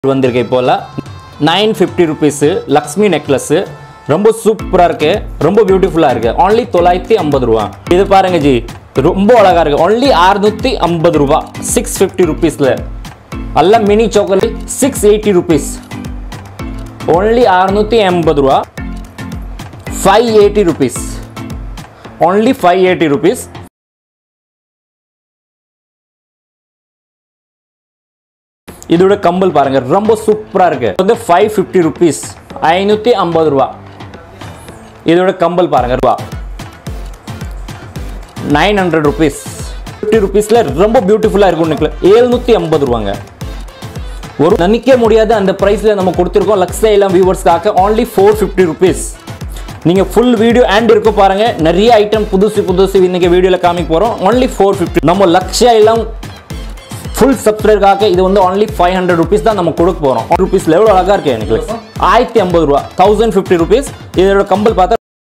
வந்திருக்கு இப்போலாம் nine fifty rupees Lakshmi necklace ரொம்ப சூப்பராக இருக்கு ரொம்ப பியூட்டிஃபுல்லாக இருக்கு only தொள்ளாயிரத்தி ஐம்பது ரூபா இது பாருங்க ஜி ரொம்ப அழகாக இருக்கு only அறுநூற்றி ஐம்பது ரூபா சிக்ஸ் ஃபிஃப்டி ருபீஸில் அல்ல mini chocolate six eighty rupees only அறுநூற்றி எண்பது ரூபா five eighty rupees only five eighty rupees இதோட கம்பல் பாருங்க ரொம்ப சூப்பரா இருக்கு இது வந்து ஃபைவ் ஃபிஃப்டி ருபீஸ் ஐநூற்றி ஐம்பது ரூபா இதோட கம்பல் பாருங்க ரூபா நைன் ஹண்ட்ரட் ருபீஸ் ஃபிஃப்டி ருபீஸில் ரொம்ப பியூட்டிஃபுல்லாக இருக்கும் நெக்ல ஏழ்நூற்றி ஐம்பது ரூபாங்க ஒரு நினைக்க முடியாத அந்த ப்ரைஸில் நம்ம கொடுத்துருக்கோம் லக்ஸா எல்லாம் வியூவர்ஸ்க்காக only ஃபோர் ஃபிஃப்டி ருபீஸ் நீங்கள் ஃபுல் வீடியோ அண்ட் இருக்கும் பாருங்க நிறைய ஐட்டம் புதுசு புதுசு இன்னைக்கு வீடியோவில் காமிக்க போகிறோம் only ஃபோர் ஃபிஃப்டி நம்ம லக்ஸா எல்லாம் ஃபுல் சப்ஸ்கிரைபருக்காக இது வந்து only ஃபைவ் ஹண்ட்ரட் ருபீஸ் தான் நம்ம கொடுக்க போகிறோம் ருபீஸில் எவ்வளோ அழகாக இருக்கு எனக்கு ஆயிரத்தி ஐம்பது ரூபா தௌசண்ட் ஃபிஃப்டி ருபீஸ் இதோட கம்பல் பார்த்தா